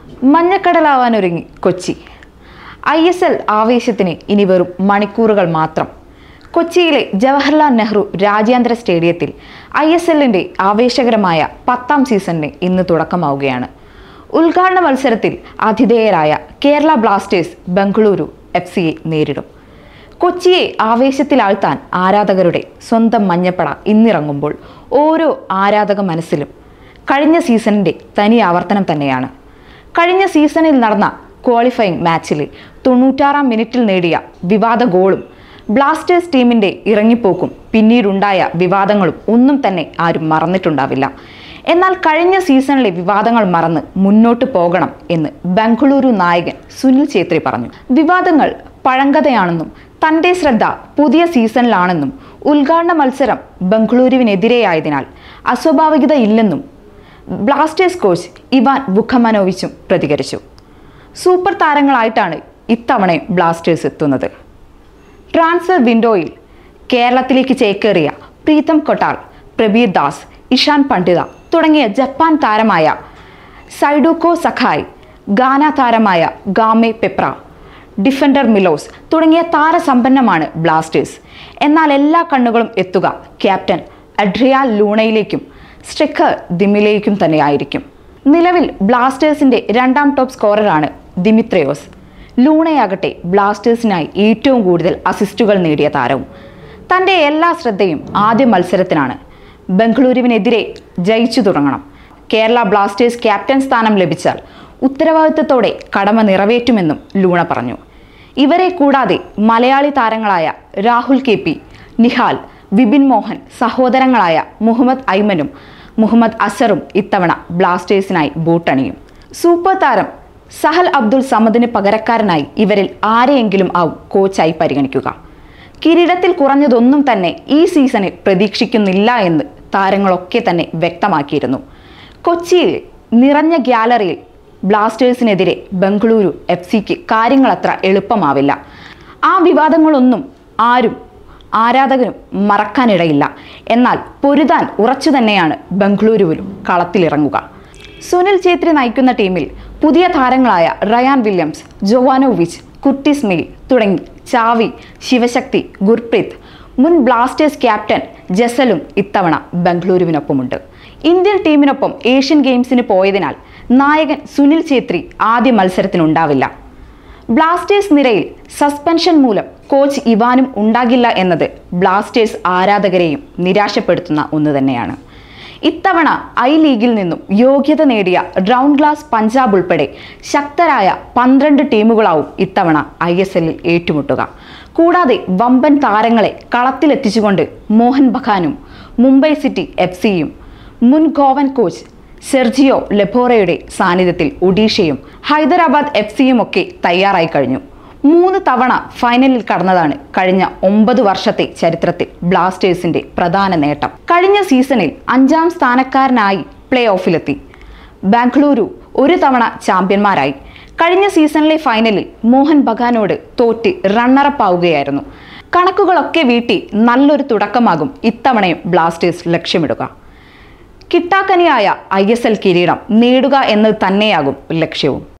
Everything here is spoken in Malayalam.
മഞ്ഞക്കടലാവാനൊരുങ്ങി കൊച്ചി ഐ എസ് എൽ ആവേശത്തിന് ഇനി വെറും മണിക്കൂറുകൾ മാത്രം കൊച്ചിയിലെ ജവഹർലാൽ നെഹ്റു രാജ്യാന്തര സ്റ്റേഡിയത്തിൽ ഐ എസ് എല്ലിൻ്റെ ആവേശകരമായ പത്താം സീസണിന് ഇന്ന് തുടക്കമാവുകയാണ് ഉദ്ഘാടന മത്സരത്തിൽ ആതിഥേയരായ കേരള ബ്ലാസ്റ്റേഴ്സ് ബംഗളൂരു എഫ് സിയെ നേരിടും കൊച്ചിയെ ആവേശത്തിലാഴ്ത്താൻ ആരാധകരുടെ സ്വന്തം മഞ്ഞപ്പട ഇന്നിറങ്ങുമ്പോൾ ഓരോ ആരാധക മനസ്സിലും കഴിഞ്ഞ സീസണിൻ്റെ തനി ആവർത്തനം തന്നെയാണ് കഴിഞ്ഞ സീസണിൽ നടന്ന ക്വാളിഫയിങ് മാച്ചിൽ തൊണ്ണൂറ്റാറാം മിനിറ്റിൽ നേടിയ വിവാദ ഗോളും ബ്ലാസ്റ്റേഴ്സ് ടീമിൻ്റെ ഇറങ്ങിപ്പോക്കും പിന്നീടുണ്ടായ വിവാദങ്ങളും ഒന്നും തന്നെ ആരും മറന്നിട്ടുണ്ടാവില്ല എന്നാൽ കഴിഞ്ഞ സീസണിലെ വിവാദങ്ങൾ മറന്ന് മുന്നോട്ട് പോകണം എന്ന് ബംഗളൂരു നായകൻ സുനിൽ ഛേത്രി പറഞ്ഞു വിവാദങ്ങൾ പഴങ്കഥയാണെന്നും തൻ്റെ ശ്രദ്ധ പുതിയ സീസണിലാണെന്നും ഉദ്ഘാടന മത്സരം ബംഗളൂരുവിനെതിരെയായതിനാൽ അസ്വാഭാവികത ഇല്ലെന്നും ബ്ലാസ്റ്റേഴ്സ് കോച്ച് ഇവാൻ വുഖമനോവിച്ചും പ്രതികരിച്ചു സൂപ്പർ താരങ്ങളായിട്ടാണ് ഇത്തവണയും ബ്ലാസ്റ്റേഴ്സ് എത്തുന്നത് ട്രാൻസ്ഫർ വിൻഡോയിൽ കേരളത്തിലേക്ക് ചേക്കേറിയ പ്രീതം കൊട്ടാൾ പ്രബീർ ദാസ് ഇഷാൻ പണ്ഡിത തുടങ്ങിയ ജപ്പാൻ താരമായ സൈഡുക്കോ സഖായ് ഗാന താരമായ ഗാമെ പെപ്ര ഡിഫൻഡർ മിലോസ് തുടങ്ങിയ താരസമ്പന്നമാണ് ബ്ലാസ്റ്റേഴ്സ് എന്നാൽ എല്ലാ കണ്ണുകളും എത്തുക ക്യാപ്റ്റൻ അഡ്രിയാൽ ലൂണയിലേക്കും സ്ട്രിക്കർ ദിമിലേക്കും തന്നെയായിരിക്കും നിലവിൽ ബ്ലാസ്റ്റേഴ്സിന്റെ രണ്ടാം ടോപ്പ് സ്കോററാണ് ദിമിത്രയോസ് ലൂണയാകട്ടെ ബ്ലാസ്റ്റേഴ്സിനായി ഏറ്റവും കൂടുതൽ അസിസ്റ്റുകൾ നേടിയ താരവും തൻ്റെ എല്ലാ ശ്രദ്ധയും ആദ്യ മത്സരത്തിനാണ് ബംഗളൂരുവിനെതിരെ ജയിച്ചു തുടങ്ങണം കേരള ബ്ലാസ്റ്റേഴ്സ് ക്യാപ്റ്റൻ സ്ഥാനം ലഭിച്ചാൽ ഉത്തരവാദിത്തത്തോടെ കടമ നിറവേറ്റുമെന്നും ലൂണ പറഞ്ഞു ഇവരെ കൂടാതെ മലയാളി താരങ്ങളായ രാഹുൽ കെ പി നിഹാൽ വിപിൻ മോഹൻ സഹോദരങ്ങളായ മുഹമ്മദ് ഐമനും മുഹമ്മദ് അസറും ഇത്തവണ ബ്ലാസ്റ്റേഴ്സിനായി ബൂട്ടണിയും സൂപ്പർ താരം സഹൽ അബ്ദുൾ സമദിന് പകരക്കാരനായി ഇവരിൽ ആരെയെങ്കിലും ആവും കോച്ചായി പരിഗണിക്കുക കിരീടത്തിൽ കുറഞ്ഞതൊന്നും തന്നെ ഈ സീസണിൽ പ്രതീക്ഷിക്കുന്നില്ല എന്ന് താരങ്ങളൊക്കെ തന്നെ വ്യക്തമാക്കിയിരുന്നു കൊച്ചിയിൽ നിറഞ്ഞ ഗ്യാലറിയിൽ ബ്ലാസ്റ്റേഴ്സിനെതിരെ ബംഗളൂരു എഫ് സിക്ക് കാര്യങ്ങളത്ര എളുപ്പമാവില്ല ആ വിവാദങ്ങളൊന്നും ആരും ആരാധകരും മറക്കാനിടയില്ല എന്നാൽ പൊരുതാൻ ഉറച്ചു തന്നെയാണ് ബംഗളൂരുവിലും കളത്തിലിറങ്ങുക സുനിൽ ഛേത്രി നയിക്കുന്ന ടീമിൽ പുതിയ താരങ്ങളായ Ryan Williams Jovanovic Curtis Main തുടങ്ങി ചാവി ശിവശക്തി ഗുർപ്രീത് മുൻ ബ്ലാസ്റ്റേഴ്സ് ക്യാപ്റ്റൻ ജസലും ഇത്തവണ ബംഗളൂരുവിനൊപ്പമുണ്ട് ഇന്ത്യൻ ടീമിനൊപ്പം ഏഷ്യൻ ഗെയിംസിന് പോയതിനാൽ നായകൻ സുനിൽ ഛേത്രി ആദ്യ മത്സരത്തിനുണ്ടാവില്ല ബ്ലാസ്റ്റേഴ്സ് നിരയിൽ സസ്പെൻഷൻ മൂലം കോച്ച് ഇവാനും ഉണ്ടാകില്ല എന്നത് ബ്ലാസ്റ്റേഴ്സ് ആരാധകരെയും നിരാശപ്പെടുത്തുന്ന ഒന്ന് തന്നെയാണ് ഇത്തവണ ഐ ലീഗിൽ നിന്നും യോഗ്യത നേടിയ റൗണ്ട് ഗ്ലാസ് പഞ്ചാബ് ഉൾപ്പെടെ ശക്തരായ പന്ത്രണ്ട് ടീമുകളാവും ഇത്തവണ ഐ എസ് എല്ലിൽ ഏറ്റുമുട്ടുക കൂടാതെ വമ്പൻ താരങ്ങളെ കളത്തിലെത്തിച്ചുകൊണ്ട് മോഹൻ ബഖാനും മുംബൈ സിറ്റി എഫ് സിയും മുൻ ഗോവൻ കോച്ച് സെർജിയോ ലെബോറയുടെ സാന്നിധ്യത്തിൽ ഒഡീഷയും ഹൈദരാബാദ് എഫ് സിയും ഒക്കെ തയ്യാറായി കഴിഞ്ഞു മൂന്ന് തവണ ഫൈനലിൽ കടന്നതാണ് കഴിഞ്ഞ ഒമ്പത് വർഷത്തെ ചരിത്രത്തിൽ ബ്ലാസ്റ്റേഴ്സിന്റെ പ്രധാന നേട്ടം കഴിഞ്ഞ സീസണിൽ അഞ്ചാം സ്ഥാനക്കാരനായി പ്ലേ ഓഫിലെത്തി ബാംഗ്ലൂരു ഒരു തവണ ചാമ്പ്യന്മാരായി കഴിഞ്ഞ സീസണിലെ ഫൈനലിൽ മോഹൻ ബഗാനോട് തോറ്റ് റണ്ണറപ്പ് ആവുകയായിരുന്നു കണക്കുകളൊക്കെ വീട്ടി നല്ലൊരു തുടക്കമാകും ഇത്തവണയും ബ്ലാസ്റ്റേഴ്സ് ലക്ഷ്യമിടുക കിട്ടാക്കനിയായ ഐ എസ് എൽ കിരീടം നേടുക എന്നത് തന്നെയാകും ലക്ഷ്യവും